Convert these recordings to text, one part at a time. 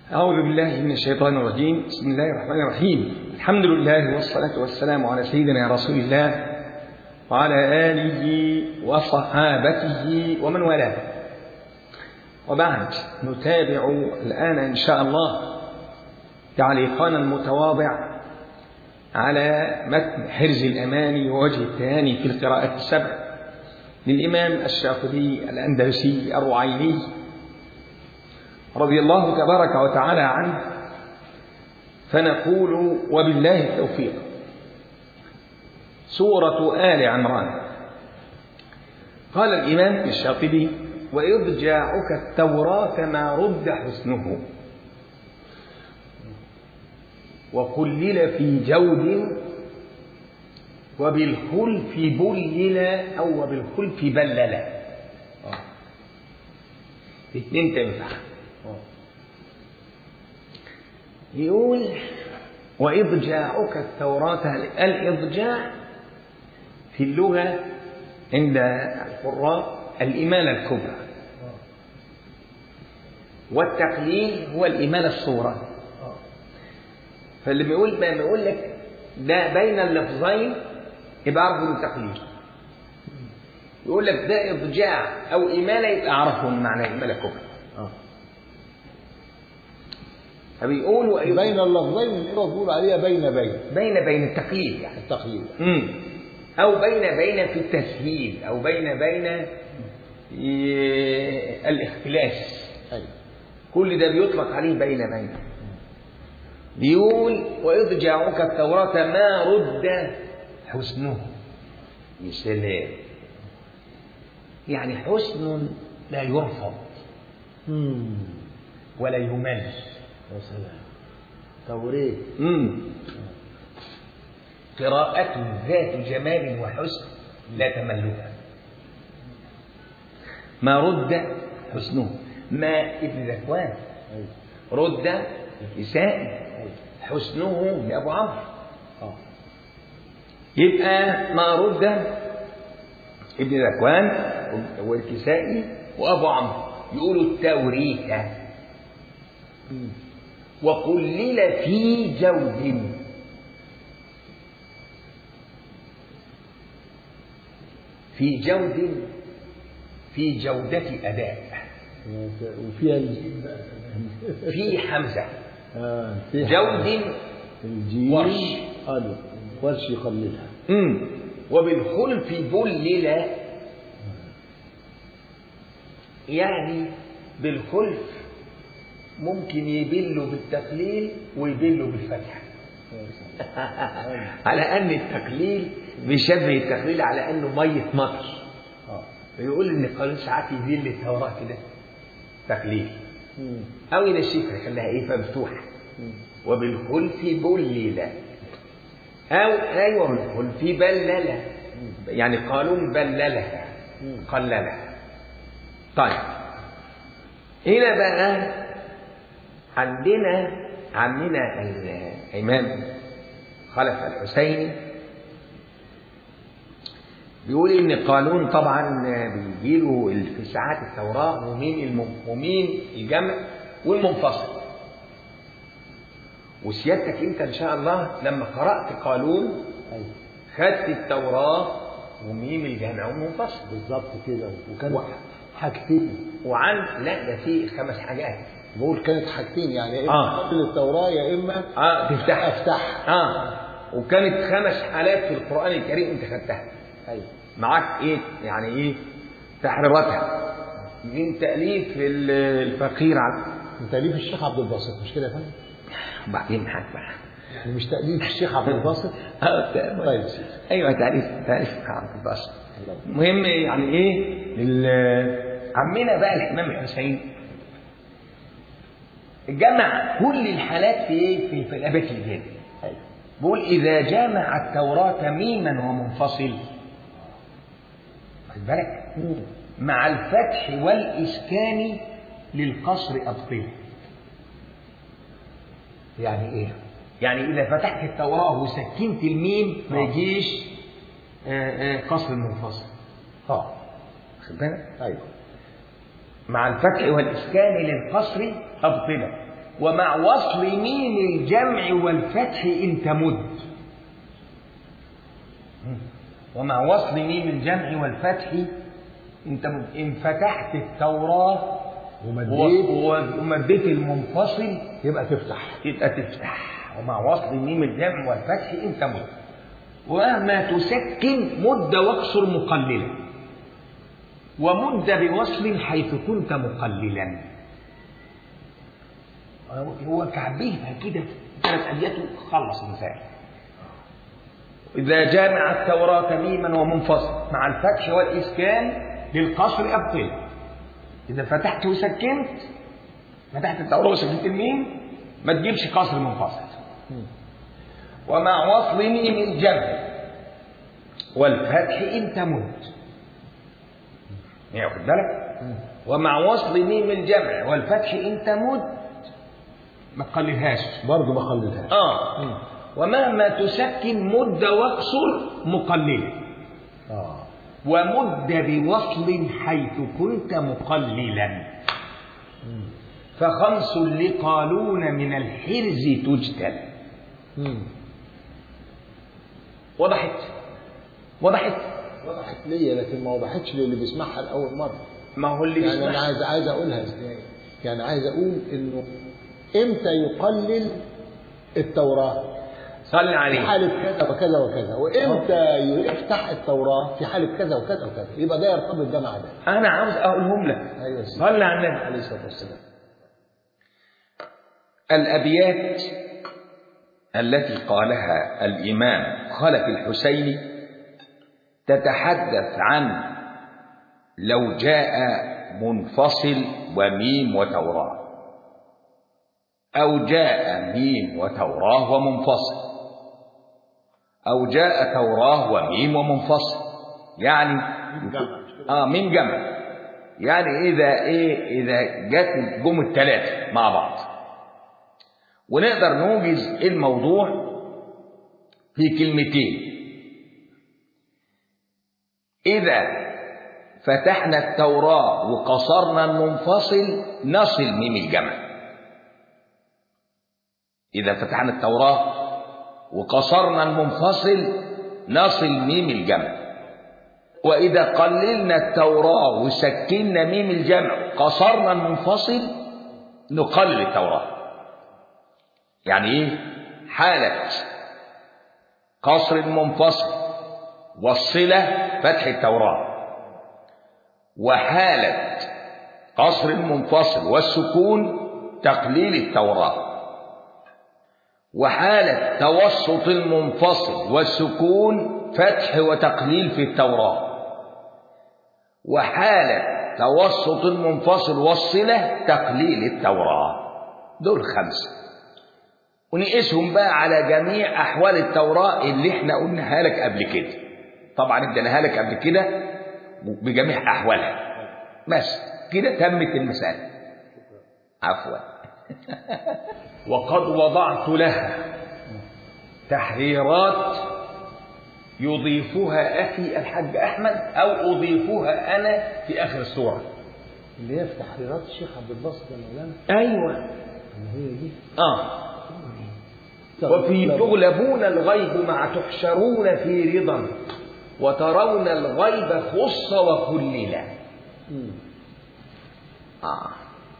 أعوذ بالله من الشيطان الرجيم بسم الله الرحمن الرحيم الحمد لله والصلاة والسلام على سيدنا رسول الله وعلى آله وصحابته ومن والاه وبعد نتابع الآن إن شاء الله تعليقنا المتواضع على متن حرز الأمان ووجه التهاني في القراءة السبع للإمام الشاطبي الأندلسي الرعيني رضي الله تبارك وتعالى عنه فنقول وبالله التوفيق سورة آل عمران قال الإمام الشاطبي وإضجاعك التوراة ما رد حسنه وقلل في جود وبالخلف بلل أو وبالخلف بلل الاثنين تنفع يقول وإضجاعك التوراة الإضجاع في اللغة عند القراء الإمالة الكبرى والتقليل هو الإمالة الصغرى فاللي بيقول ما بيقول لك ده بين اللفظين يبقى اعرفوا انه تقليل يقول لك ده اضجاع او اماله يبقى اعرفوا معنى اماله كبرى فبيقولوا أيضا بين اللفظين اللي هو بيقول عليها بين بين بين بين التقليل يعني التقليد مم. او بين بين في التسهيل او بين بين ي- الاختلاس ايوه كل ده بيطلق عليه بين بين بيقول وإضجاعك التوراة ما رد حسنه يا سلام يعني حسن لا يرفض امم ولا يمل يا سلام توريت مم. قراءة ذات جمال وحسن لا تملها ما رد حسنه ما ابن ذكوان ايوه رد الكسائي حسنه لأبو عمرو اه يبقى ما رد ابن ذكوان والكسائي وأبو عمرو يقولوا التوريث مم. وقلل في جود في جود في جودة أداء يا س- وفيها الجيم بقى في حمزة اه فيها جود الجيم ورش. قالوا ورش يقللها مم. وبالخلف بلل يعني بالخلف ممكن يبلوا بالتقليل ويبلوا بالفتح يا سلام على ان التقليل بيشبه التقليل على انه ميه مطر اه فيقول ان قانون ساعات يذل التوراه كده تقليل مم. او ينشفها يخليها ايه مفتوحه مم. وبالخلف بلل او ايوه بالخلف بلل يعني قانون بللها مم. قللها طيب هنا بقى عندنا عمنا الإمام خلف الحسيني بيقول إن قانون طبعا بيجيله في ساعات التوراة ومين الم- ومين الجمع والمنفصل وسيادتك أنت إن شاء الله لما قرأت قانون ايوه خدت التوراة وميم الجمع والمنفصل بالظبط كده وكان واحد. حاجتين وعن لا ده في خمس حاجات بقول كانت حاجتين يعني يا اما آه. قبل التوراة يا اما اه تفتح افتح اه وكانت خمس حالات في القرآن الكريم انت خدتها ايوه معاك ايه يعني ايه تحريراتها من تأليف ال- الفقير على من تأليف الشيخ عبد الباسط مش كده يا فندم؟ وبعدين معاك بقى يعني مش تأليف الشيخ عبد الباسط آه، ت- طيب سيدي. ايوه تأليف تأليف عبد الباسط الله. المهم يعني ايه ال- عمنا بقى الامام الحسين جمع كل الحالات في ايه في, في الابيات الجايه ايوه بيقول إذا جامع التوراة ميما ومنفصل خد بالك مم. مع الفتح والإسكان للقصر أبطل يعني إيه؟ يعني إذا فتحت التوراة وسكنت الميم ما آه. يجيش آه، آه، قصر منفصل اه خد بالك ايوه مع الفتح والإسكان للقصر أبطلة ومع وصل ميم الجمع والفتح إن تمد ومع وصل ميم الجمع والفتح إن تمد إن فتحت التوراة ومديت و- و- ومديت المنفصل يبقى تفتح يبقى تفتح ومع وصل ميم الجمع والفتح إن تمد وما تسكن مد واقصر مقللا ومد بوصل حيث كنت مقللا هو كعبيها كده ثلاث أبيات خلص المثال إذا جامع التوراة ميما ومنفصل مع الفتح والإسكان للقصر أبطل إذا فتحت وسكنت فتحت التوراة وسكنت الميم ما تجيبش قصر منفصل ومع وصل ميم الجمع والفتح إن تمد يعني واخد بالك ومع وصل ميم الجمع والفتح إن تمد ما تقللهاش برضه ما خليتهاش اه ومهما تسكن مد واقصر مقللا اه ومد بوصل حيث كنت مقللا فخمس لقالون من الحرز تجتل مم. وضحت وضحت وضحت ليا لكن ما وضحتش للي بيسمعها لاول مره ما هو اللي يعني انا بيسمع عايز عايز اقولها ازاي يعني عايز اقول انه امتى يقلل التوراه صلي في عليه حالة كذا وكذا وكذا وامتى يفتح التوراة في حالة كذا وكذا وكذا يبقى ده يرتبط ده مع ده انا عاوز اقولهم لك ايوه يا سيدي. صلي على النبي عليه الصلاة والسلام الأبيات التي قالها الإمام خلف الحسيني تتحدث عن لو جاء منفصل وميم وتوراة أو جاء ميم وتوراة ومنفصل أو جاء توراة وميم ومنفصل يعني آه ميم جمع يعني إذا إيه إذا جت جم الثلاثة مع بعض ونقدر نوجز الموضوع في كلمتين إذا فتحنا التوراة وقصرنا المنفصل نصل ميم الجمع إذا فتحنا التوراة وقصرنا المنفصل نصل ميم الجمع وإذا قللنا التوراة وسكنا ميم الجمع قصرنا المنفصل نقلل التوراة يعني ايه حالة قصر المنفصل والصلة فتح التوراة وحالة قصر المنفصل والسكون تقليل التوراة وحالة توسط المنفصل والسكون فتح وتقليل في التوراة وحالة توسط المنفصل والصلة تقليل التوراة دول خمسة ونقيسهم بقى على جميع أحوال التوراة اللي احنا قلناها لك قبل كده طبعا اديناها لك قبل كده بجميع أحوالها بس كده تمت المسألة عفوا وقد وضعت لها تحريرات يضيفها أخي الحاج أحمد أو أضيفها أنا في آخر السورة اللي هي في تحريرات الشيخ عبد الباسط يا مولانا أيوة اللي هي دي آه وفي تغلبون الغيب مع تحشرون في رضا وترون الغيب خص وكللا مم. آه.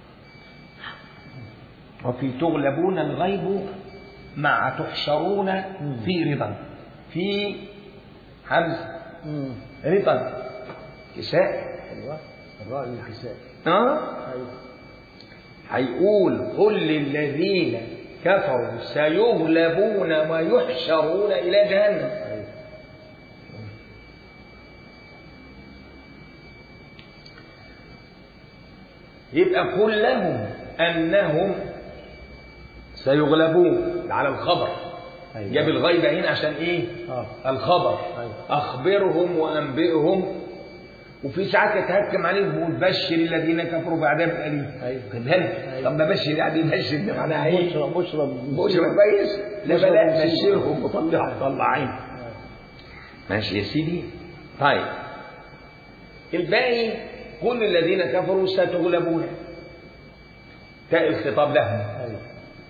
وفي تغلبون الغيب مع تحشرون في رضا في حمزة مم. رضا كساء ايوه الراء الكساء اه ايوه هيقول قل للذين كفروا سيغلبون ويحشرون إلى جهنم ايوه يبقى قل لهم أنهم سيغلبون على الخبر أيوة. جاب الغيب هنا عشان إيه اه الخبر أيوة. أخبرهم وأنبئهم وفي ساعات يتهكم عليهم ويقول بشر الذين كفروا بعذاب أليم أيوة. خد بالك أيوة. طب ما بشر يعني بشر ده معناها إيه؟ بشرى بشرى بشر كويس لا بشرى بلا بمصيبة. بشرهم وطلع طلعين ماشي يا سيدي طيب الباقي كل الذين كفروا ستغلبون تاء الخطاب لهم أيوة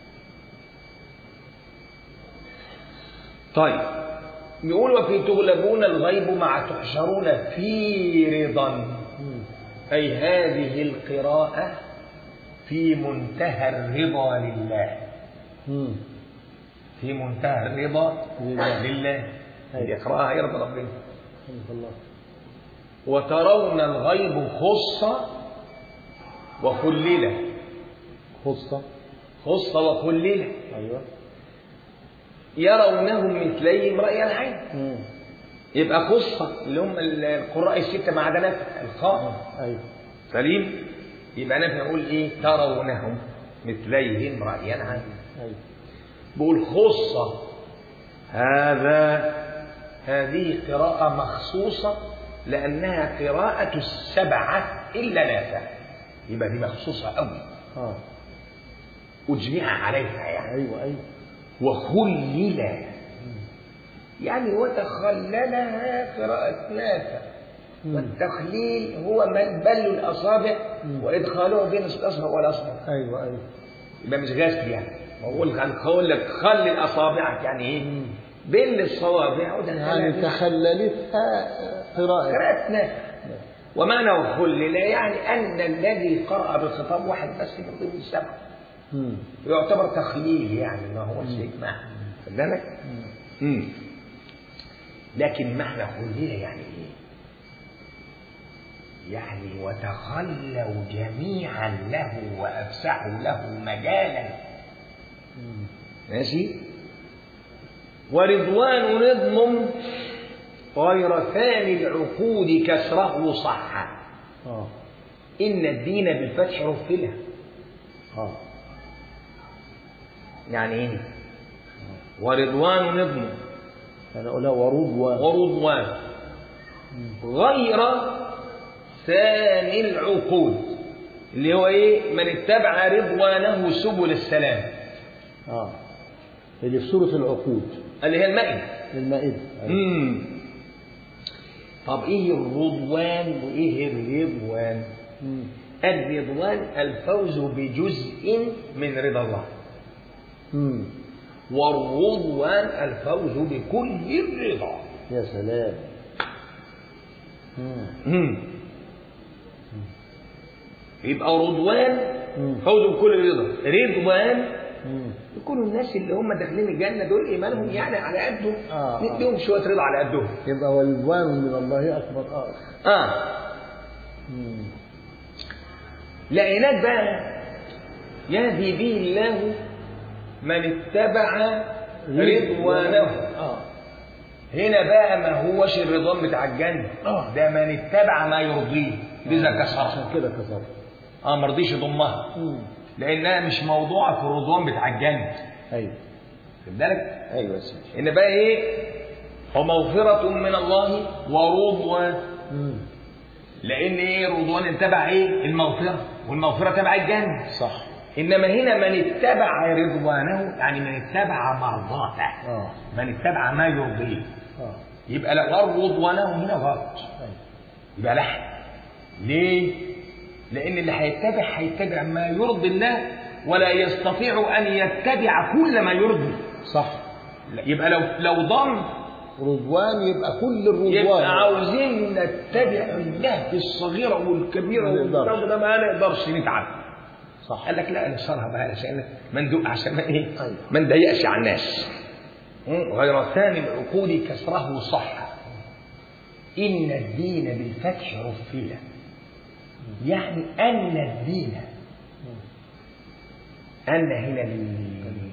طيب يقول وفي تغلبون الغيب مع تحشرون في رضا مم. أي هذه القراءة في منتهى الرضا لله مم. في منتهى الرضا لله. لله أيوة. يقرأها يرضى ربنا رحمك الله وترون الغيب خص وخلل خصة خص وخلل أيوة يرونهم مثليهم رأي العين مم. يبقى خصة اللي هم القراء الستة ما عدا نافع الخاء أيوة سليم يبقى نافع يقول ايه ترونهم مثليهم رأي العين أيوة بقول خصة هذا هذه قراءة مخصوصة لأنها قراءة السبعة إلا نافع يبقى دي مخصوصة أوي آه أجمع عليها يعني أيوة أيوة وخلل يعني وتخللها قراءة نافع مم. والتخليل هو من بل الأصابع مم. وإدخاله بين الأصبع والأصبع أيوة أيوة يبقى مش غسل يعني بقول هنقول لك خلل أصابعك يعني إيه؟ مم. بين الصوابع يعني ودخلها تخللتها قراءة قراءة نافع ومعنى خلل يعني أن الذي قرأ بالخطاب واحد بس من ضمن السبعة مم. يعتبر تخليل يعني ما هو شيء ما خد بالك؟ مم. لكن معنى خلل يعني ايه؟ يعني وتخلوا جميعا له وافسحوا له مجالا مم. ماشي ورضوان نظم غير ثاني العقود كسره صح آه ان الدين بالفتح رفله آه يعني ايه ورضوان نظم أنا أقولها ورضوان ورضوان غير ثاني العقود اللي هو ايه من اتبع رضوانه سبل السلام آه اللي في سورة العقود اللي هي المائدة المائدة أيوة. امم طب ايه الرضوان وايه الرضوان مم. الرضوان الفوز بجزء من رضا الله مم. والرضوان الفوز بكل الرضا يا سلام مم. مم. يبقى رضوان مم. فوز بكل رضا رضوان مم. يكونوا الناس اللي هم داخلين الجنه دول ايمانهم يعني على قدهم آه، آه. نديهم شويه رضا على قدهم يبقى ورضوان من الله أكبر آه اه مم. لا هناك بقى يهدي به الله من اتبع رضوانه آه هنا بقى ما هوش الرضوان بتاع الجنه آه. ده من اتبع ما يرضيه لذا كسرها عشان كده كسر اه ما رضيش يضمها مم. لانها مش موضوعه في الرضوان بتاع الجنه أيوة خد بالك أيوة يا سيدي ان بقى ايه ومغفرة من الله ورضوان مم. لان ايه رضوان اتبع ايه المغفرة والمغفرة تبع الجنة صح انما هنا من اتبع رضوانه يعني من اتبع مرضاته آه من اتبع ما يرضيه آه يبقى لو قال رضوانه هنا غلط أيوة يبقى لحن ليه لان اللي هيتبع هيتبع ما يرضي الله ولا يستطيع ان يتبع كل ما يرضي صح لا، يبقى لو لو ضم رضوان يبقى كل الرضوان يبقى عاوزين نتبع النهج الصغيرة والكبيرة ما نقدرش. والكبيرة ده ما نقدرش نتعب صح قال لك لا نصرها بقى عشان ما ندق عشان ما ايه أيوة. ما نضيقش على الناس مم. غير ثاني العقود كسره صح إن الدين بالفتح رفل يعني أن الدين أن هنا لل-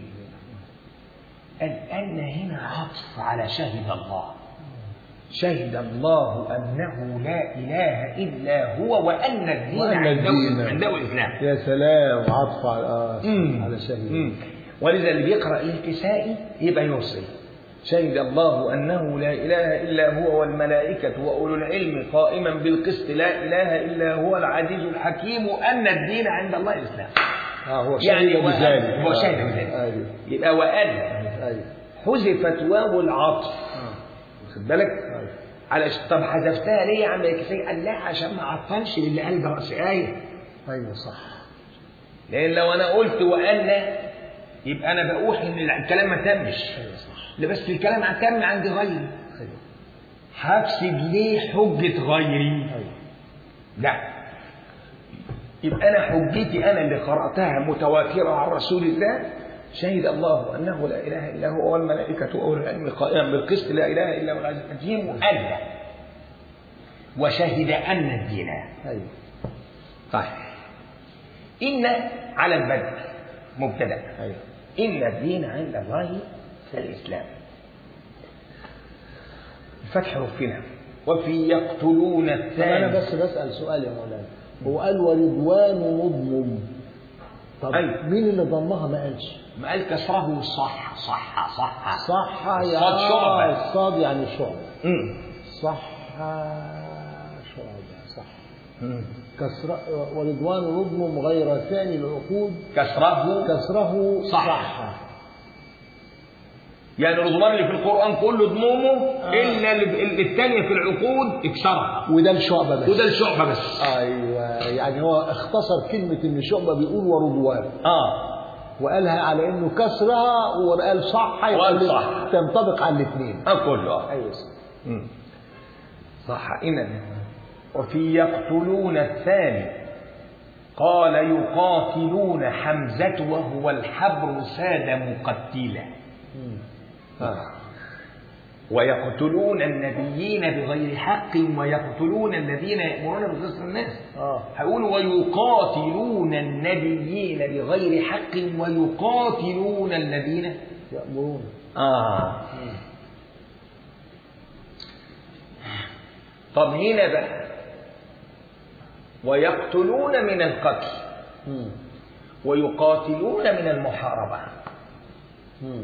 قال أن هنا عطف على شهد الله شهد الله أنه لا إله إلا هو وأن الدين وأن عنده الدين. عنده الإسلام يا سلام عطف على آه مم. على شهيد مم. ولذا اللي بيقرأ الكسائي يبقى يوصل شهد الله أنه لا إله إلا هو والملائكة وأولو العلم قائما بالقسط لا إله إلا هو العزيز الحكيم أن الدين عند الله الإسلام اه هو شهد يعني بذلك وأن هو آه. شهد بذلك ايوه يبقى وأن ايوه حذفت واو العطف آه. واخد بالك ايوه على طب حذفتها ليه يا عم الكسائي قال لا عشان ما عطلش للي قال ده رأس آية ايوه صح لان لو انا قلت وان يبقى انا بقول ان الكلام ما تمش ايوه صح لا بس الكلام تم عند غيري ايوه هفسد ليه حجة غيري ايوه لا يبقى أنا حجتي أنا اللي قرأتها متواترة عن رسول الله شهد الله أنه لا إله إلا هو والملائكة وأولو العلم قائما بالقسط لا إله إلا هو العزيز الحكيم وألا وشهد أن الدين ايوه طيب إن على البدء مبتدأ ايوه إن الدين عند الله الإسلام فتح رفنا وفي يقتلون طب الثاني انا بس بسال سؤال يا مولانا هو قال ورضوان مضمم طب أيوة. مين اللي ضمها ما قالش ما قال كسره صح صح صح صح يا الصاد شعبة. الصاد يعني شعبة مم. صح شعبة صح مم. كسر ورضوان مضمم غير ثاني العقود كسره كسره صح. صح يعني الرضوان اللي في القرآن كله ضمومه آه. إلا اللي- اللي الثانية في العقود اكسرها وده الشعبة بس وده الشعبة بس ايوه يعني هو اختصر كلمة ان شعبة بيقول ورضوان اه وقالها على انه كسرها وقال صح يبقى وقال صح. تنطبق على الاثنين آه كله آه. ايوه صح. مم. صح إن وفي يقتلون الثاني قال يقاتلون حمزة وهو الحبر ساد مقتلا مم. آه. ويقتلون النبيين بغير حق ويقتلون الذين يأمرون بقسط الناس اه هيقول ويقاتلون النبيين بغير حق ويقاتلون الذين يأمرون آه طب هنا بقى ويقتلون من القتل مم. ويقاتلون من المحاربة مم.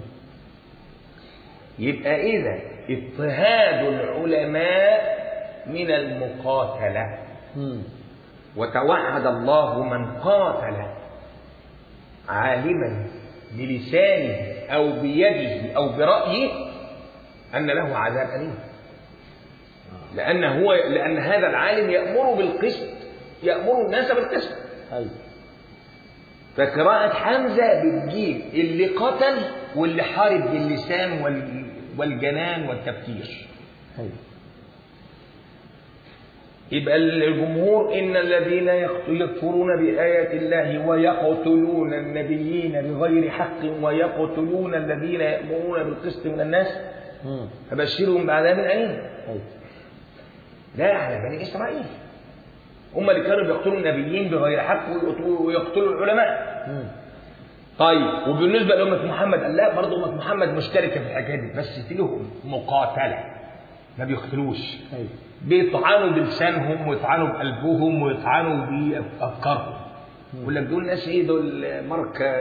يبقى إذا اضطهاد العلماء من المقاتلة مم. وتوعد الله من قاتل عالما بلسانه أو بيده أو برأيه أن له عذاب أليم لأن هو لأن هذا العالم يأمر بالقسط يأمر الناس بالقسط ايوه فقراءة حمزة بتجيب اللي قتل واللي حارب باللسان وال والجنان والتفكير ايوه يبقى الجمهور إن الذين يقت- يكفرون بآيات الله ويقتلون النبيين بغير حق ويقتلون الذين يأمرون بالقسط من الناس مم. فبشرهم بعذاب أليم ايوه لا على بني إسرائيل هم اللي كانوا بيقتلوا النبيين بغير حق ويقتلوا ويقتلوا العلماء مم. طيب وبالنسبة لأمة محمد قال لا برضه أمة محمد مشتركة في الحكاية دي بس لهم مقاتلة ما بيقتلوش ايوه بيطعنوا بلسانهم ويطعنوا بقلبهم ويطعنوا بافكارهم يقول لك دول ناس ايه دول ماركه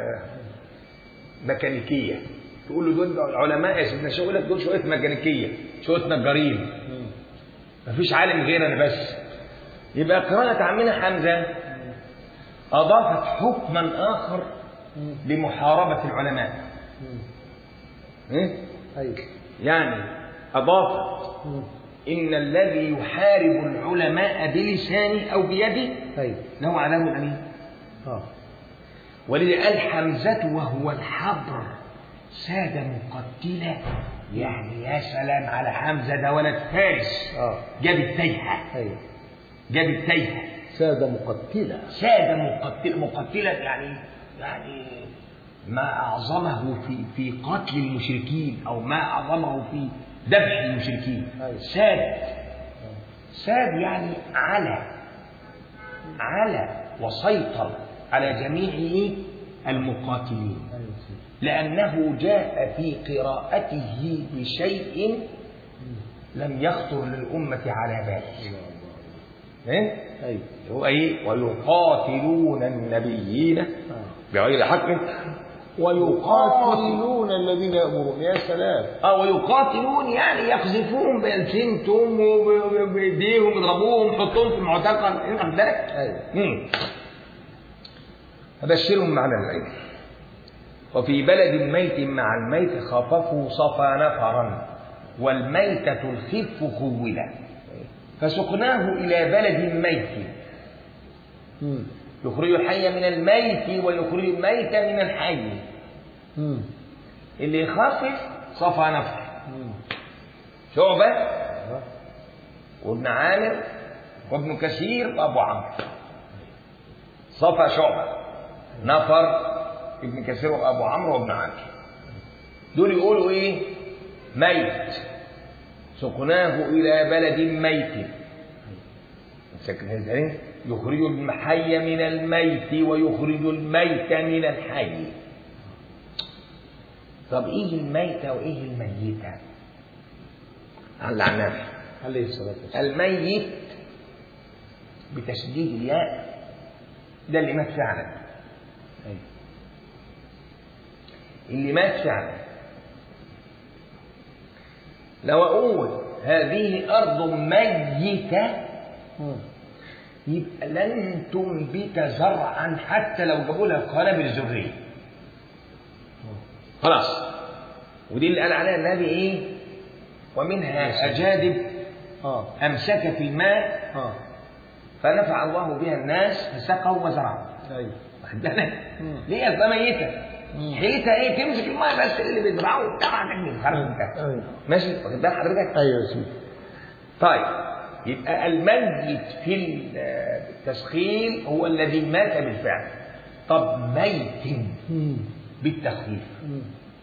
ميكانيكيه تقول له دول علماء يا سيدنا شو يقول لك دول شويه ميكانيكيه شويه نجارين مم. مفيش عالم غيرنا بس يبقى قراءة عمنا حمزة أضافت حكما آخر مم. لمحاربة العلماء مم. إيه؟ ايوه يعني أضافت مم. إن الذي يحارب العلماء بلسانه أو بيده ايوه له عذاب أليم اه ولذا قال حمزة وهو الحبر ساد مقتلا يعني يا سلام على حمزة ده ولد فارس اه جاب التيهة ايوه جاب التيهة سادة مقتلة ساد مقتل مقتلا يعني يعني ما أعظمه في في قتل المشركين أو ما أعظمه في ذبح المشركين أيوة. ساد ساد يعني على على وسيطر على جميع المقاتلين ايوه سيدي. لأنه جاء في قراءته بشيء لم يخطر للأمة على بال الله الله إيه؟ ايوه هو ايه ويقاتلون النبيين آه. بغير حق ويقاتل يقاتلون الذين يأمرون يا سلام اه ويقاتلون يعني يقذفوهم بألسنتهم وبايديهم يضربوهم يحطوهم في المعتقل إيه واخد بالك؟ ايوه مم. أبشرهم معنى العلم وفي بلد ميت مع الميت خاففوا صفى نفرا والميتة الخف خولا فسقناه إلى بلد ميت مم. يخرج الحي من الميت ويخرج الميت من الحي مم. اللي يخفف صفى نفر مم. شعبة أيوة. وابن عامر وابن كثير وابو عمرو صفى شعبة نفر ابن كثير وابو عمرو وابن عامر دول يقولوا ايه ميت سقناه الى بلد ميت ساكن ازاي يخرج الحي من الميت ويخرج الميت من الحي طب ايه الميتة وايه الميتة على النبي عليه الصلاة والسلام الميت بتشديد الياء ده اللي مات فعلا أيوة. اللي مات فعلا لو اقول هذه ارض ميته مم. يبقى لن تنبت زرعا حتى لو جابوا لها قنابل ذريه خلاص ودي اللي قال عليها النبي ايه ومنها اجادب اه امسكت الماء اه فنفع الله بها الناس فسقوا وزرعوا ايوه واخد بالك مم. ليه اصلا ميته مم. حيلتها ايه تمسك الماء بس اللي بيزرعوه طبعا تجنن خلاص انت ايوه ماشي واخد بال حضرتك ايوه يا سيدي طيب يبقى الميت في التسخين هو الذي مات بالفعل طب ميت مم. بالتخفيف مم.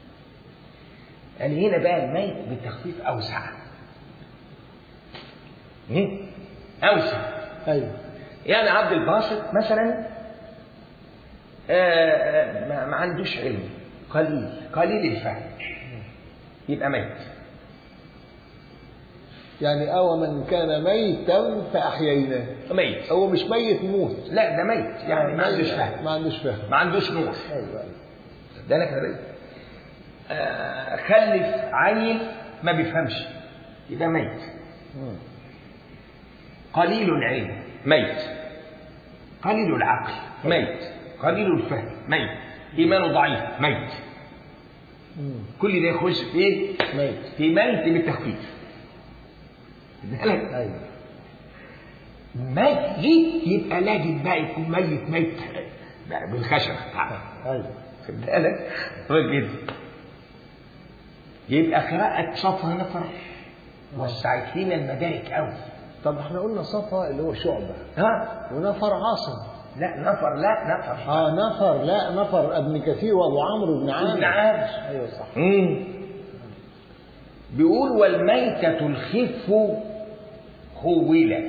يعني هنا بقى الميت بالتخفيف اوسع إيه؟ اوسع ايوه يعني عبد الباسط مثلا آه، آه، ما ما عندوش علم قليل قليل الفهم يبقى ميت يعني أو من كان ميتا فأحييناه ميت هو مش ميت موت لا ده ميت يعني ما عندوش فهم ما عندوش فهم ما عندوش نور ايوه ايوه ده انا كده آه، خلف عيل ما بيفهمش يبقى ميت مم. قليل العلم ميت قليل العقل ميت قليل الفهم ميت ايمانه ضعيف ميت مم. كل ده يخش في ايه؟ ميت في ميت بالتخفيف بالك؟ ايوه ميت يبقى لازم بقى يكون ميت ميت بقى بالخشب بتاعه ايوه خد بالك هو كده يبقى قراءة صفا نفر وسعت لنا المدارك قوي طب احنا قلنا صفا اللي هو شعبة ها ونفر عاصم لا نفر لا نفر اه نفر لا نفر ابن كثير وابو عمرو بن عامر ابن عامر ايوه صح مم. بيقول والميتة الخف خولة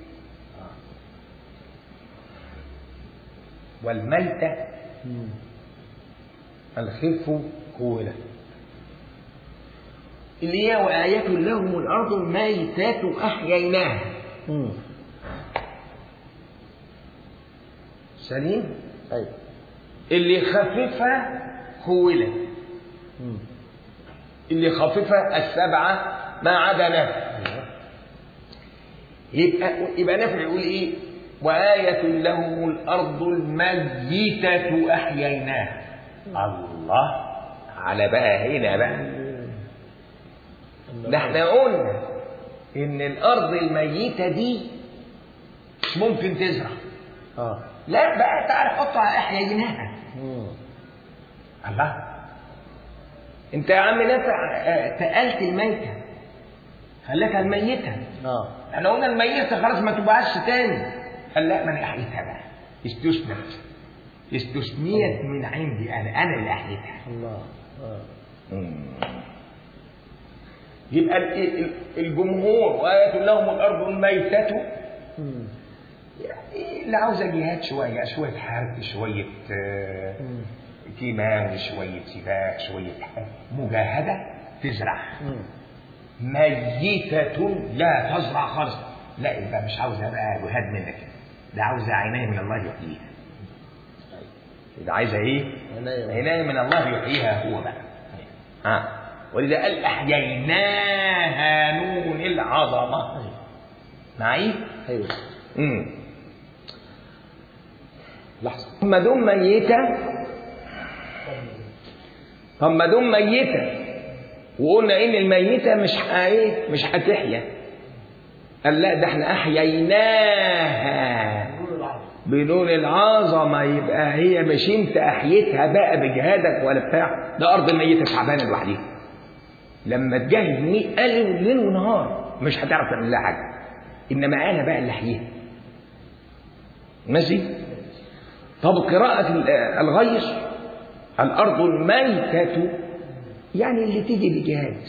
والميتة مم. الخف خولة اللي هي وآية لهم الأرض الميتات أحييناها مم. سليم ايوه اللي خففها خولة مم. اللي خففها السبعة ما عدا نفع يبقى يبقى نفع يقول ايه وآية لهم الأرض الميتة أحييناها الله على بقى هنا بقى ده احنا قلنا إن الأرض الميتة دي مش ممكن تزرع اه لا بقى تعالى حطها أحييناها مم. الله انت يا عم نافع آه، تقلت الميتة خليتها الميتة اه احنا قلنا الميتة خلاص ما تبقاش تاني قال لا ما انا احييتها بقى استثنت استثنيت من عندي انا انا اللي احييتها الله اه يبقى ال- ال- الجمهور وآية لهم الأرض الميتة مم. يعني اللي عاوزة جهاد شوية شوية حرب شوية آه، مم. كيمان شوية سباق شوية مجاهدة تزرع مم. ميتة لا تزرع خالص لا يبقى مش عاوزة بقى جهاد منك ده عاوزة عناية من الله يحييها إذا عايزة إيه؟ عناية. عناية من الله يحييها هو بقى ها ولذا قال أحييناها نون العظمة ايوه معي؟ ايوه امم لحظة طب ما دام ميتة طب ما دام ميتة وقلنا إن الميتة مش ح- إيه؟ مش هتحيا قال لا ده احنا أحييناها بدون العظمة يبقى هي مش انت احيتها بقى بجهادك ولا بتاع ده ارض ميتة تعبانة لوحديها لما تجهز مئة ألف ليل ونهار مش هتعرف تعمل لها حاجة إنما أنا بقى اللي أحييها ماشي طب قراءة الغيث الأرض الميتة يعني اللي تيجي بجهاد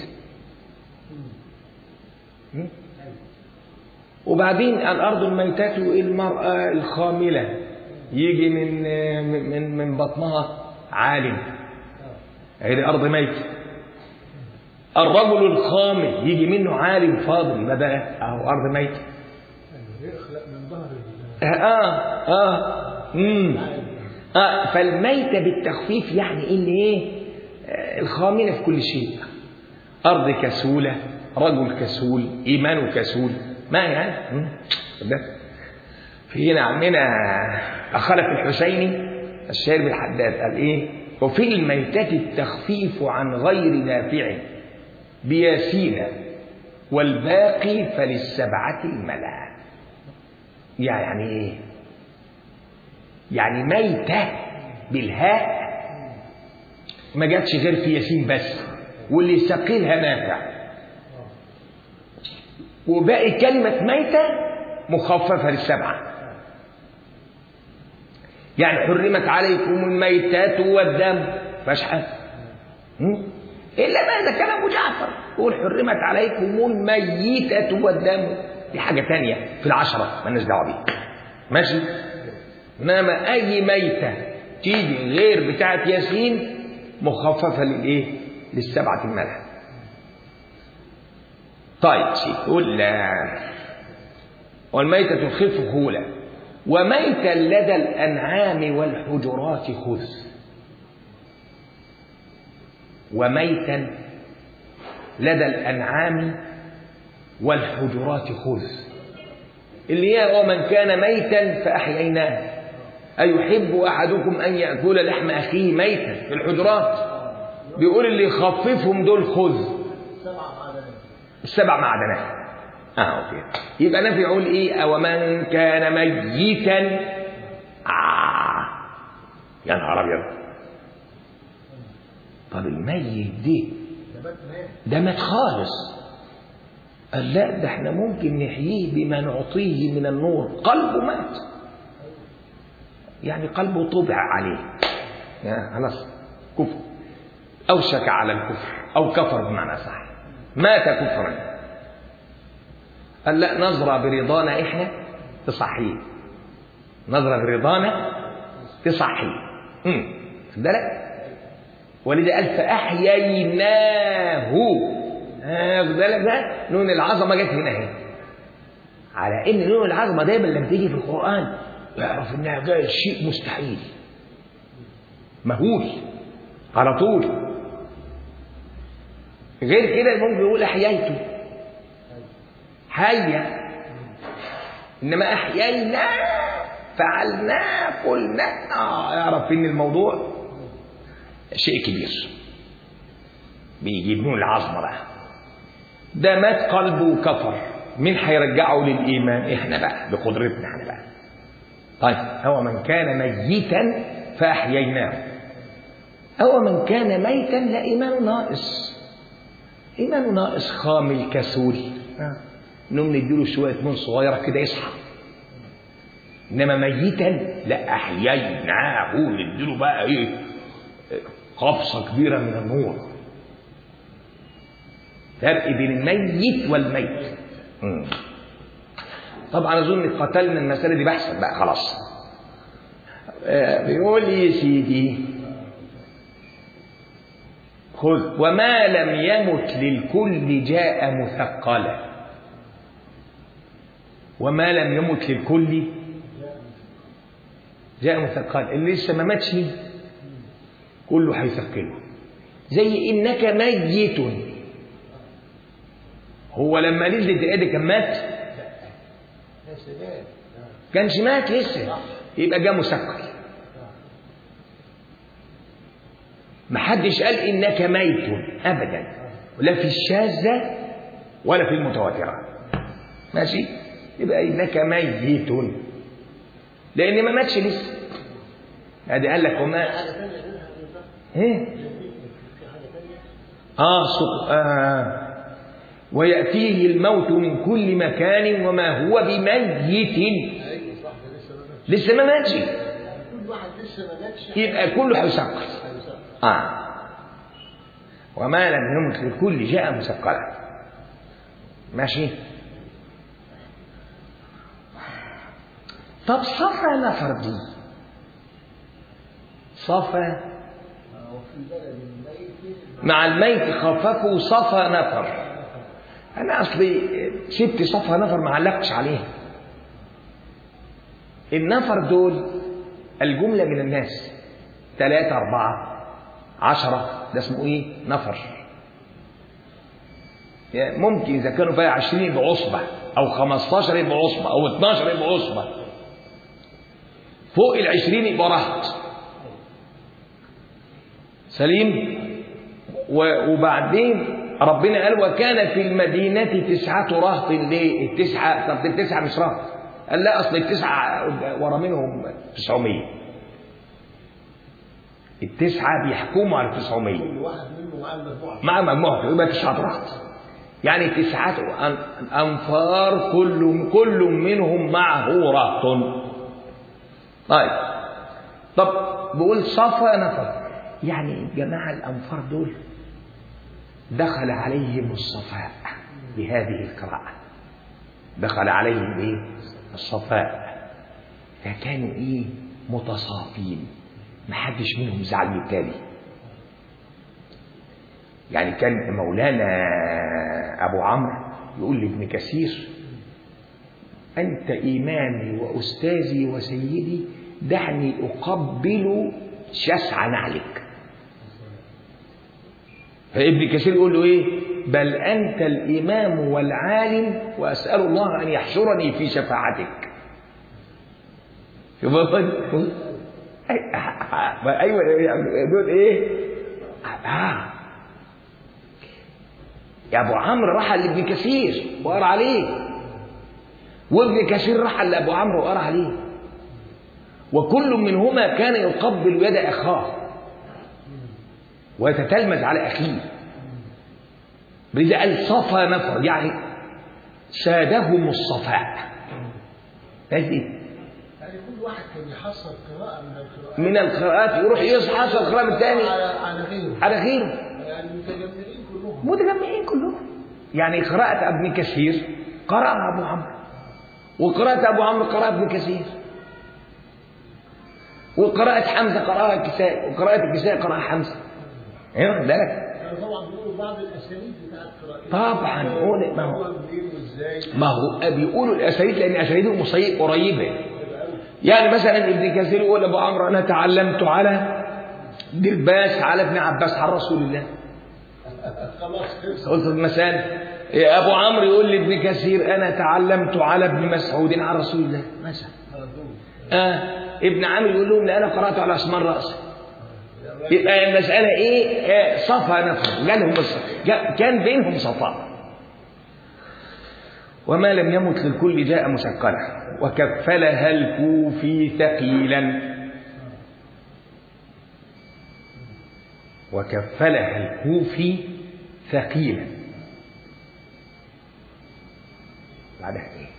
وبعدين الأرض الميتة المرأة الخاملة يجي من من من بطنها عالم هذه أرض ميتة الرجل الخامل يجي منه عالم فاضل ما بقى أهو أرض ميتة يخلق من ظهر آه آه مم. آه فالميتة بالتخفيف يعني إن إيه آه الخاملة في كل شيء أرض كسولة رجل كسول إيمانه كسول ما يعني مم. ده في هنا عمنا خلف الحسيني الشاعر بالحداد قال إيه وفي الميتة التخفيف عن غير دافع بياسين والباقي فللسبعة الملا يعني ايه يعني ميتة بالهاء ما جاتش غير في ياسين بس واللي ثقيلها نافع وباقي كلمة ميتة مخففة للسبعة يعني حرمت عليكم الميتات والدم فاش حاجة إلا ما إذا كان أبو جعفر يقول حرمت عليكم الميتة والدم دي حاجة تانية في العشرة مالناش دعوة بيها ماشي إنما أي ميتة تيجي غير بتاعة ياسين مخففة للإيه؟ للسبعة الملح طيب يقول والميتة الخف خولة وميتا لدى الأنعام والحجرات خذ وميتا لدى الأنعام والحجرات خذ اللي هي ومن كان ميتا فأحييناه أيحب أحدكم أن يأكل لحم أخيه ميتا في الحجرات بيقول اللي يخففهم دول خذ السبع معدنات اه اوكي يبقى نفي يقول ايه او من كان ميتا آه. يا نهار ابيض طب الميت دي ده مات خالص قال لا ده احنا ممكن نحييه بما نعطيه من النور قلبه مات يعني قلبه طبع عليه يا خلاص كفر اوشك على الكفر او كفر بمعنى صح مات كفرا قال لا نظرة برضانا احنا تصحيه نظرة برضانا تصحيه امم ده لا ولذا قال فأحييناه واخد بالك بقى نون العظمة جت هنا اهي على ان نون العظمة دايما لما تيجي في القرآن يعرف انها جاية شيء مستحيل مهول على طول غير كده ممكن يقول احييته حيا انما احيينا فعلنا قلنا اه يعرف ان الموضوع شيء كبير بيجيب نون العظمه بقى ده مات قلبه وكفر مين هيرجعه للايمان احنا بقى بقدرتنا احنا بقى طيب هو من كان ميتا فاحييناه هو من كان ميتا لا ايمانه ناقص ايمانه ناقص خامل كسول نقوم نديله شويه نون صغيره كده يصحى انما ميتا لا احييناه نديله بقى ايه قفصه كبيره من النور فرق بين الميت والميت مم. طبعا اظن قتلنا المساله دي بحثا بقى خلاص آه بيقول يا سيدي خذ وما لم يمت للكل جاء مثقلا وما لم يمت للكل جاء مثقلا اللي لسه ما ماتش كله هيثقله زي انك ميت هو لما نزلت الايه كان مات كانش مات لسه يبقى جاء مثقل محدش قال انك ميت ابدا لا في الشاذه ولا في المتواتره ماشي يبقى انك ميت لان ما ماتش لسه ادي قال لك وما حاجة تانية غيرها بالظبط. ايه في حاجة تانية آه, سق... آه ويأتيه الموت من كل مكان وما هو بميت أيوة صح ده لسه لسه ما ماتش ما ماتش يعني كل واحد لسه ما ماتش يبقى كله هيسقط هيسقط. آه وما لم يمت للكل جاء مسقلا ماشي طب صفا نفر دي صفا وفي بلد الميت مع الميت خففوا صفا نفر انا اصلي سبت صفا نفر ما علقتش عليها النفر دول الجملة من الناس ثلاثة أربعة عشرة ده اسمه إيه؟ نفر يعني ممكن إذا كانوا بقى عشرين يبقى عصبة أو خمستاشر يبقى عصبة أو اتناشر يبقى عصبة فوق العشرين يبقى رهط سليم و- وبعدين ربنا قال وكان في المدينة تسعة رهط ليه؟ التسعة طب التسعة مش رهط قال لا أصل التسعة ورا منهم تسعمية التسعة بيحكموا على التسعمية كل واحد منهم معاه المجموعة مع مجموعة يبقى تسعة رهط يعني تسعة أن- أنفار كل كل منهم معه رهط طيب طب بقول صفا نفر يعني الجماعة الأنفار دول دخل عليهم الصفاء بهذه القراءة دخل عليهم ايه الصفاء فكانوا ايه متصافين محدش منهم زعل من التاني يعني كان مولانا ابو عمرو يقول لابن كثير انت امامي واستاذي وسيدي دعني اقبل شسع نعلك فابن كثير يقول له ايه بل انت الامام والعالم واسال الله ان يحشرني في شفاعتك شوف أي- ايوه دول ايه آه. يا ابو عمرو راح لابن كثير وقرا عليه وابن كثير راح لابو عمرو وقرا عليه وكل منهما كان يقبل يد اخاه ويتتلمذ على اخيه لذا قال صفى نفر يعني سادهم الصفاء هذه يعني كل واحد كان يحصل قراءة من القراءات من القراءات يروح يصحى في القراءة الثاني على على غيره على غيره يعني متجمعين كلهم متجمعين كلهم يعني قراءة ابن كثير قرأها أبو عمرو وقراءة أبو عمرو قراءة ابن كثير وقراءة حمزة قراءها الكسائي وقراءة الكسائي قراءها حمزة ايه واخد بالك كانوا طبعا بيقولوا بعض الاساليب بتاعت قراءة طبعا قول ما هو هو منين وازاي ما هو بيقولوا الاساليب لان اساليبهم مصي- قريبه يعني مثلا ابن كثير يقول ابو عمرو انا تعلمت على درباس على ابن عباس على رسول الله خلاص خلص قلت المثال إيه ابو عمرو يقول لابن كثير انا تعلمت على ابن مسعود على رسول الله مثلا على طول آه ابن عامر يقول لهم لا انا قرات على اسمان راسي يبقى المساله ايه آه صفى نفسه جالهم الص- جا- كان بينهم صفاء وما لم يمت للكل جاء مسكرا وكفلها الكوفي ثقيلا وكفلها الكوفي ثقيلا بعدها ايه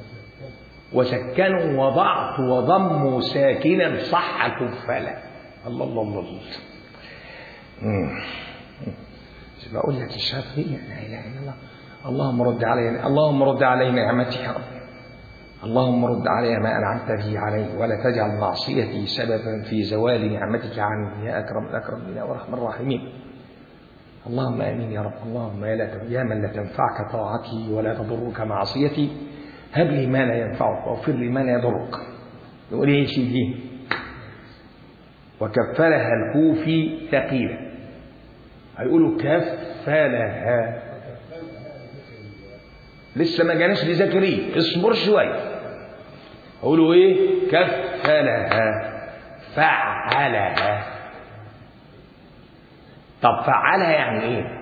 وسكنوا وضعت وضموا ساكنا صح كفلا الله الله الله الله مم. مش بقول لك الشافعية لا اله الا الله اللهم رد علينا اللهم رد علي نعمتي يا رب اللهم رد علي ما انعمت به علي ولا تجعل معصيتي سببا في زوال نعمتك عني يا اكرم الاكرمين وارحم الراحمين اللهم امين يا رب اللهم يا, لا يا من لا تنفعك طاعتي ولا تضرك معصيتي هب لي ما لا ينفعك واغفر لي ما لا يضرك يقول ايه شيء دي وكفلها الكوفي ثقيلا هيقولوا كفلها لسه ما جاناش لزكريا اصبر شويه قولوا ايه كفلها فعلها طب فعلها يعني ايه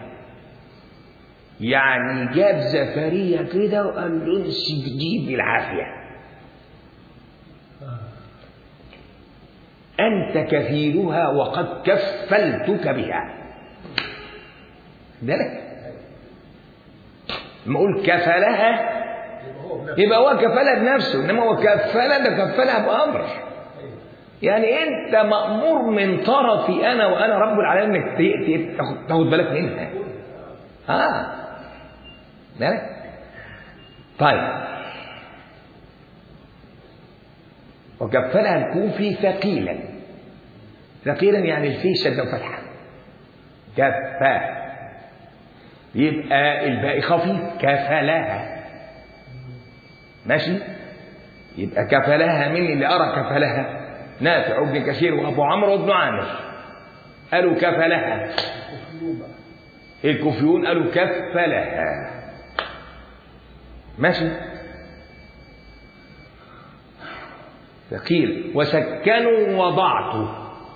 يعني جاب زكريا كده وقال له امسك دي بالعافيه أنت كفيلها وقد كفلتك بها ده لك لما أقول كفلها يبقى هو كفلها بنفسه إنما هو كفلها ده كفلها بأمر يعني أنت مأمور من طرفي أنا وأنا رب العالمين إنك ت- ت- تاخد- تاخد بالك منها آه بالك طيب وكفلها الكوفي ثقيلا ثقيلا يعني الفي شد وفتحة كفى يبقى الباقي خفيف كفلها ماشي يبقى كفلها من اللي أرى كفلها نافع وابن كثير وأبو عمرو وابن عامر قالوا كفلها الكوفيون قالوا كفلها ماشي ثقيل وسكنوا وضعت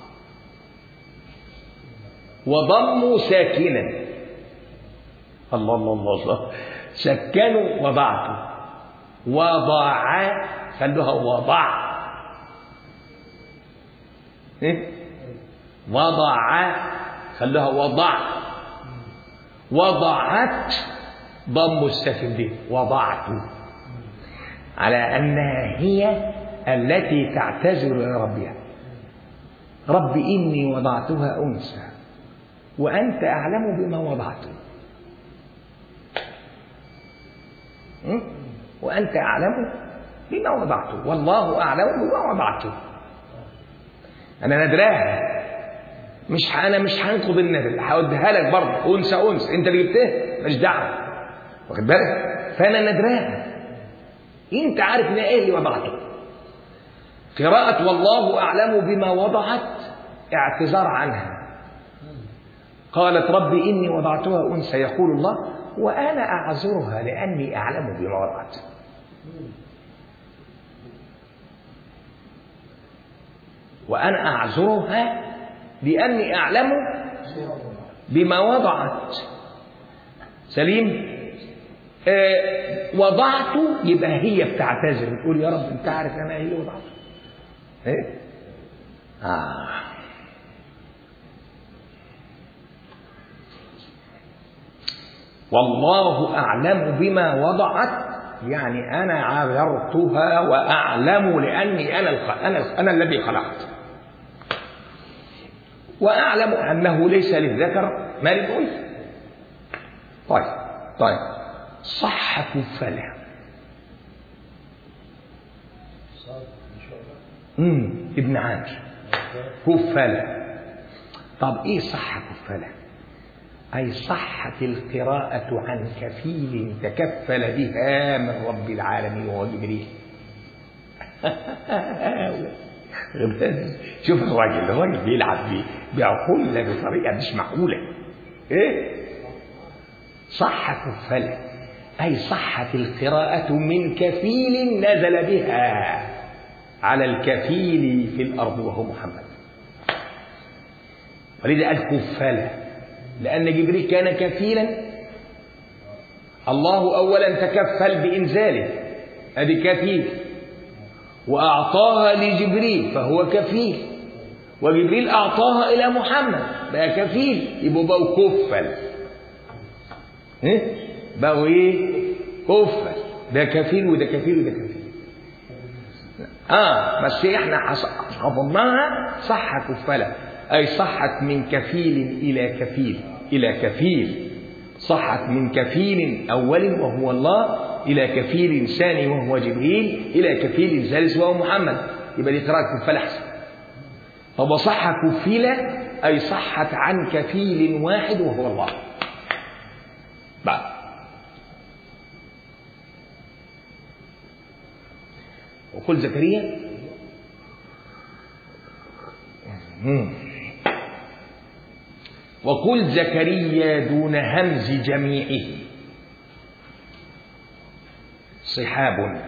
وضموا ساكنا الله الله الله الله سكنوا وضعت وضع خلوها وضع إيه؟ وضع خلوها وضع وضعت ضم الساكن دي وضعت على أنها هي التي تعتذر إلى ربها رب إني وضعتها أنثى وأنت أعلم بما وضعت م? وأنت أعلم بما وضعت والله أعلم بما وضعت أنا ندراها مش ه- أنا مش هنقض الندر هوديها لك برضه أنثى أنثى أنت اللي جبتها مش دعوة واخد بالك فأنا ندراها أنت عارف إن إيه اللي وضعته قراءة والله أعلم بما وضعت اعتذار عنها قالت ربي إني وضعتها أنثى يقول الله وأنا أعذرها لأني أعلم بما وضعت وأنا أعذرها لأني أعلم بما وضعت سليم آه وضعت يبقى هي بتعتذر بتقول يا رب انت عارف انا ايه اللي وضعته ايه آه. والله أعلم بما وضعت يعني أنا عذرتها وأعلم لأني أنا الخ... أنا أنا الذي خلقت وأعلم أنه ليس للذكر ما للأنثى طيب طيب صح كفلة امم ابن عامر كفلة طب ايه صح كفلة اي صحت القراءة عن كفيل تكفل بها من رب العالمين وهو جبريل شوف الراجل الراجل بيلعب بيه بعقولنا بطريقة مش معقولة ايه صح كفلة أي صحت القراءة من كفيل نزل بها على الكفيل في الأرض وهو محمد ولذا قال كفلة لأن جبريل كان كفيلا الله أولا تكفل بإنزاله أدي كفيل وأعطاها لجبريل فهو كفيل وجبريل أعطاها إلى محمد بقى كفيل يبقوا بقوا كفل إيه؟ بقوا إيه؟ كفل ده كفيل وده كفيل وده كفيل اه بس احنا حفظناها صح كفله اي صحت من كفيل الى كفيل الى كفيل صحت من كفيل اول وهو الله الى كفيل ثاني وهو جبريل الى كفيل ثالث وهو محمد يبقى دي قراءه كفاله احسن طب صح كفيله اي صحت عن كفيل واحد وهو الله بعد وقل زكريا وقل زكريا دون همز جميعه صحاب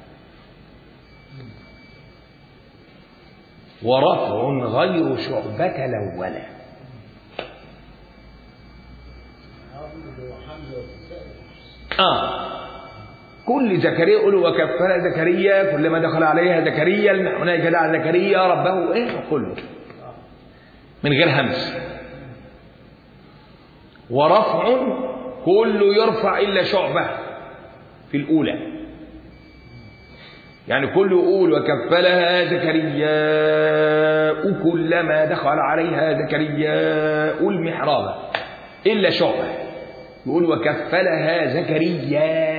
ورفع غير شعبة الأولى آه كل زكريا يقول وكفل زكريا كلما دخل عليها زكريا هناك دعا زكريا ربه ايه كله من غير همس ورفع كله يرفع الا شعبه في الاولى يعني كله يقول وكفلها زكريا كلما دخل عليها زكريا المحراب الا شعبه يقول وكفلها زكريا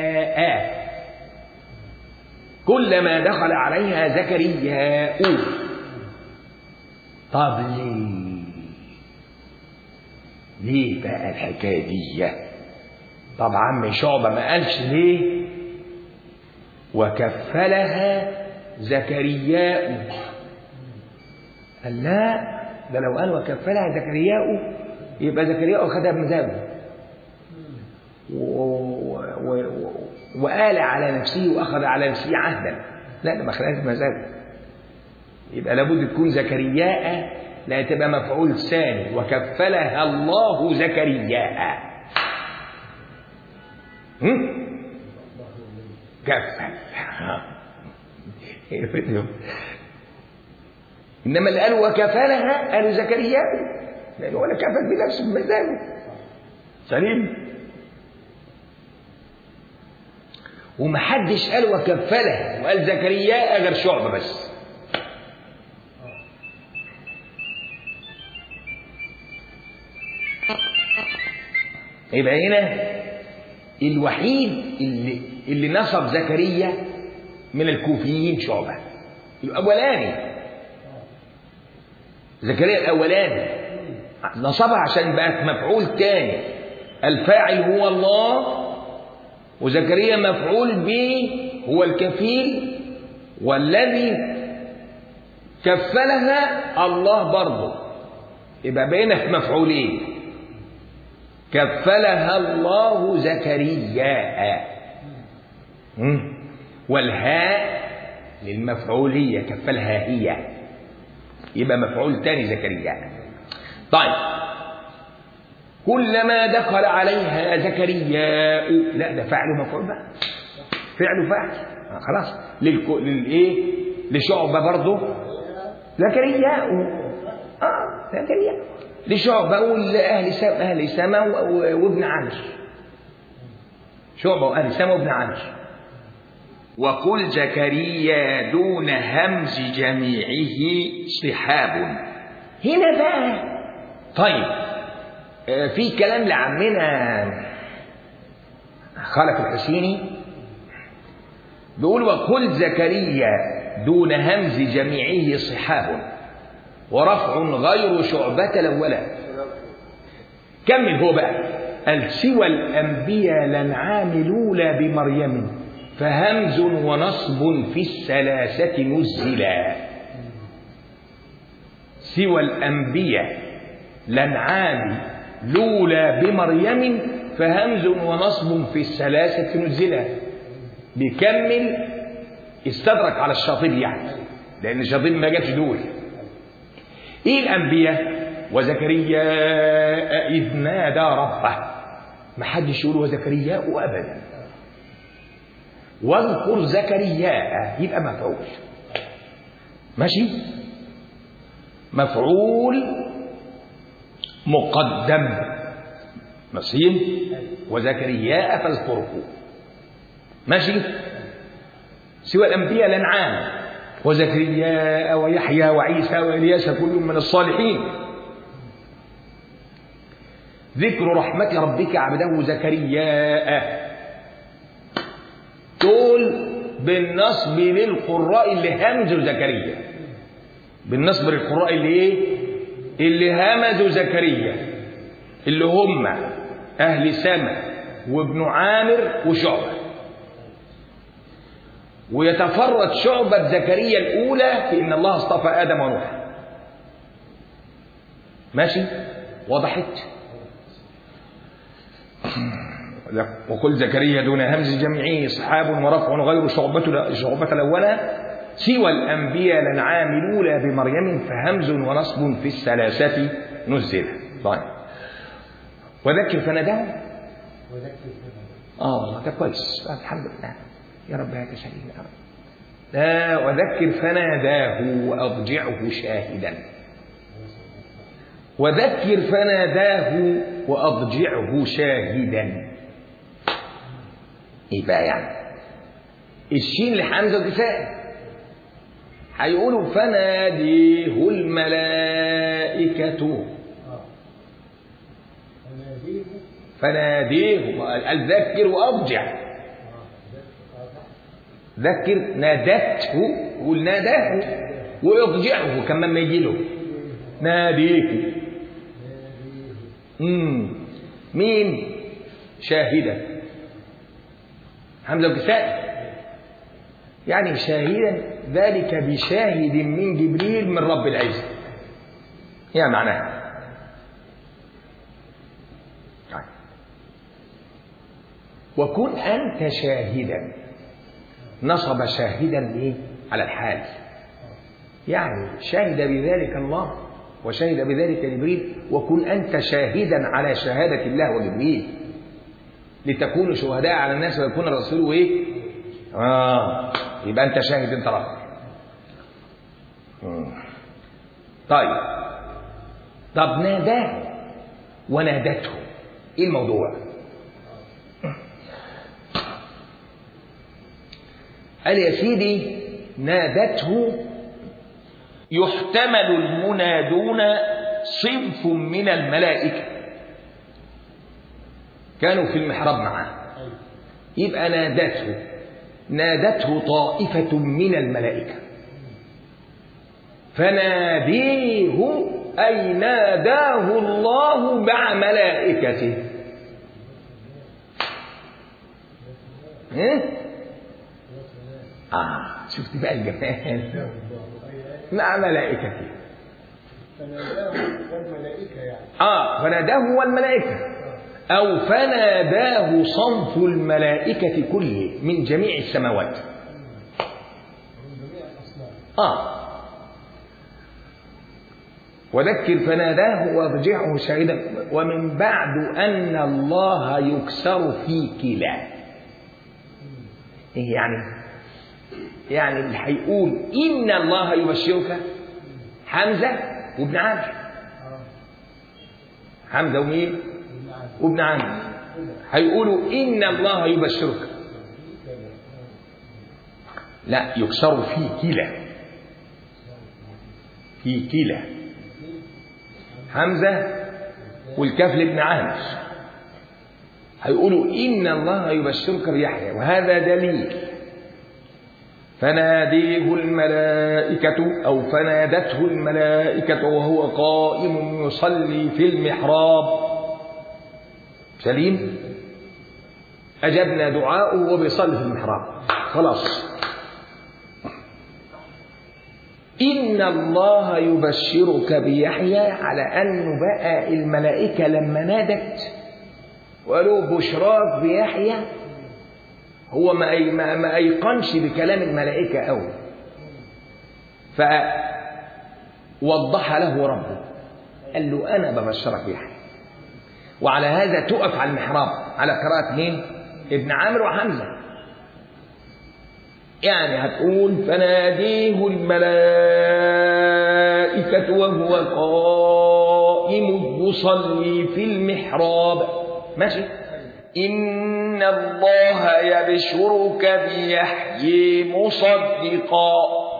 كلما دخل عليها زكريا طب ليه ليه بقى الحكايه دي طب عم شعبه ما قالش ليه وكفلها زكرياء قال لا ده لو قال وكفلها زكرياء يبقى زكرياء خدها بمزاجه وآل على نفسه وأخذ على نفسه عهدا لا ده ما خدهاش بمزاجه يبقى لابد تكون زكرياء لا تبقى مفعول ثاني وكفلها الله زكرياء كفل انما اللي قالوا وكفلها قالوا زكرياء لانه ولا كفل بنفسه بمزاجه سليم ومحدش قال وكفلها وقال زكرياء غير شعبه بس يبقى هنا الوحيد اللي اللي نصب زكريا من الكوفيين شعبة الأولاني زكريا الأولاني نصبها عشان بقت مفعول تاني الفاعل هو الله وزكريا مفعول به هو الكفيل والذي كفلها الله برضه يبقى بينا في مفعولين كفلها الله زكريا والهاء للمفعولية كفلها هي يبقى مفعول تاني زكريا طيب كلما دخل عليها زكريا لا ده فعل مفعول بقى فعل فاعل آه خلاص للكو... للايه لشعبه برضه زكريا اه زكريا لشعبه والاهل سما اهل سما وابن عمرو شعبه واهل سما وابن عمرو وقل زكريا دون همز جميعه صحاب هنا بقى طيب في كلام لعمنا خلف الحسيني بيقول وقل زكريا دون همز جميعه صحاب ورفع غير شعبة الأولى كمل هو بقى قال سوى الأنبياء لنعام الأولى بمريم فهمز ونصب في الثلاثة نزلا سوى الأنبياء لنعام لولا بمريم فهمز ونصب في الثلاثة نزلا بيكمل استدرك على الشاطبي يعني لأن الشاطبي ما جابش دول إيه الأنبياء وزكريا إذ نادى ربه ما حدش يقول وزكرياء أبدا واذكر زكرياء يبقى مفعول ماشي مفعول مقدم مصير وزكرياء فاذكره ماشي سوى الأنبياء الأنعام وزكرياء ويحيى وعيسى وإلياس كل من الصالحين ذكر رحمة ربك عبده زكرياء دول بالنصب للقراء اللي همزوا زكريا بالنصب للقراء اللي ايه اللي همزوا زكريا اللي هم اهل سما وابن عامر وشعبه ويتفرد شعبة زكريا الأولى في إن الله اصطفى آدم ونوح ماشي وضحت وقل زكريا دون همز جميعه صحاب ورفع غير شعبة شعبة الأولى سوى الأنبياء الأنعام الأولى بمريم فهمز ونصب في الثلاثة نزل طيب وذكر فنداه وذكر فنداه اه والله ده كويس الحمد لله يا رب هات شهيدا يا رب لا وذكر فناداه وأضجعه شاهدا وذكر فناداه وأضجعه شاهدا إيه بقى يعني الشين لحمزة وكساء هيقولوا فناديه الملائكة فناديه قال ذكر وأضجع ذكر نادته قول ناداه ويضجعه كمان ما يجي له ناديه مم. مين شاهدا حمزة وكساء يعني شاهدا ذلك بشاهد من جبريل من رب العزة يا معناها وكن أنت شاهدا نصب شاهدا ليه على الحال يعني شهد بذلك الله وشهد بذلك جبريل وكن أنت شاهدا على شهادة الله وجبريل لتكونوا شهداء على الناس ويكون الرسول ايه اه يبقى انت شاهد انت رب طيب طب ناداه ونادته ايه الموضوع قال يا سيدي نادته يحتمل المنادون صنف من الملائكة كانوا في المحراب معاه يبقى نادته نادته طائفة من الملائكة فناديه أي ناداه الله مع ملائكته إيه؟ آه شفت بقى الجمال مع ملائكته فناداه والملائكة يعني آه فناداه والملائكة أو فناداه صنف الملائكة كله من جميع السماوات من جميع الأصناف آه وذكر فناداه واضجعه شاهدا ومن بعد أن الله يكسر في كلا إيه يعني؟ يعني اللي هيقول إن الله يبشرك حمزة وابن عامر اه حمزة ومين؟ نعم وابن عامر هيقولوا إن الله يبشرك لا يكسر في كلا في كلا حمزة والكاف لابن عامر هيقولوا إن الله يبشرك بيحيى وهذا دليل فناديه الملائكة أو فنادته الملائكة وهو قائم يصلي في المحراب سليم أجبنا دعاءه وبيصلي في المحراب خلاص إن الله يبشرك بيحيى على أنه بقى الملائكة لما نادت وقالوا بشراك بيحيى هو ما أي ما, ما أيقنش بكلام الملائكة أوي فوضح له ربه قال له أنا ببشرك بيحيى وعلى هذا تقف على المحراب على قراءة مين؟ ابن عامر وحمزة يعني هتقول فناديه الملائكة وهو قائم يصلي في المحراب ماشي إن الله يبشرك بيحيي مصدقا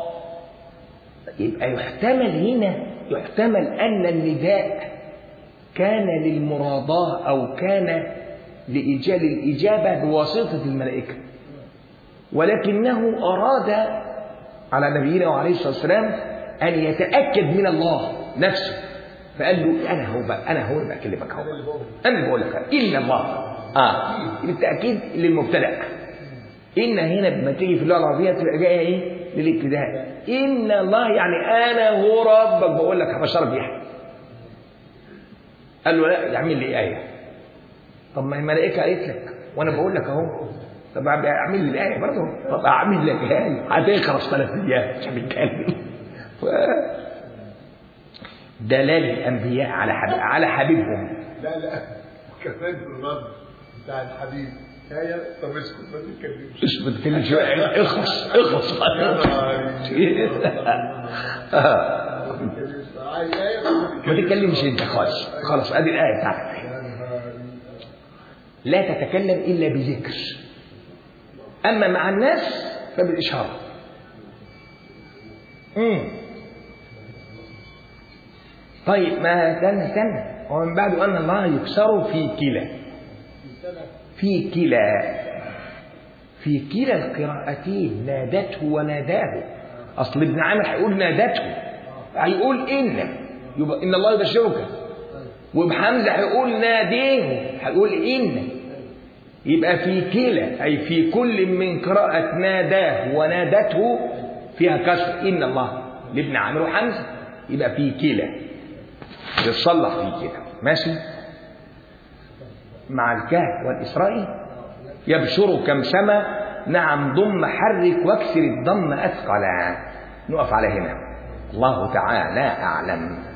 يبقى يحتمل هنا يحتمل أن النداء كان للمراضاة أو كان لإيجاد الإجابة بواسطة الملائكة ولكنه أراد على نبينا وعليه الصلاة والسلام أن يتأكد من الله نفسه فقال له أنا هو بقى أنا هو اللي بكلمك هو أنا اللي بقول لك إلا الله آه بالتأكيد للمبتدأ إن هنا لما تيجي في اللغة العربية تبقى جاية إيه؟ للابتداء إن الله يعني أنا هو ربك بقول لك هبشرك بيها قال له لا اعمل لي آية طب ما الملائكة قالت لك وأنا بقول لك أهو طب اعمل لي الآية برضه طب أعمل لك آية هتخرج ثلاث أيام مش هنتكلم ف... دلال الأنبياء على حبيب على حبيبهم لا لا كمان الرد بتاع الحبيب آية طب اسكت ما تتكلمش مش بتكلم شوية اخلص اخلص آه. عايز آية ما ما تتكلمش انت خالص خلاص ادي الآية بتاعتك لا تتكلم إلا بذكر أما مع الناس فبالإشارة مم. طيب ما استنى استنى ومن بعد أن الله يكسر في كلا في كلا في كلا القراءتين نادته وناداه أصل ابن عامر هيقول نادته هيقول إن يبقى إن الله يبشرك وبحمزة هيقول ناديه هيقول إن يبقى في كلا أي في كل من قراءة ناداه ونادته فيها كسر إن الله لابن عامر وحمزة يبقى في كلا يتصلح في كده ماشي مع الكهف والإسرائيل يبشر كم سما نعم ضم حرك واكسر الضم أثقلا نقف على هنا الله تعالى أعلم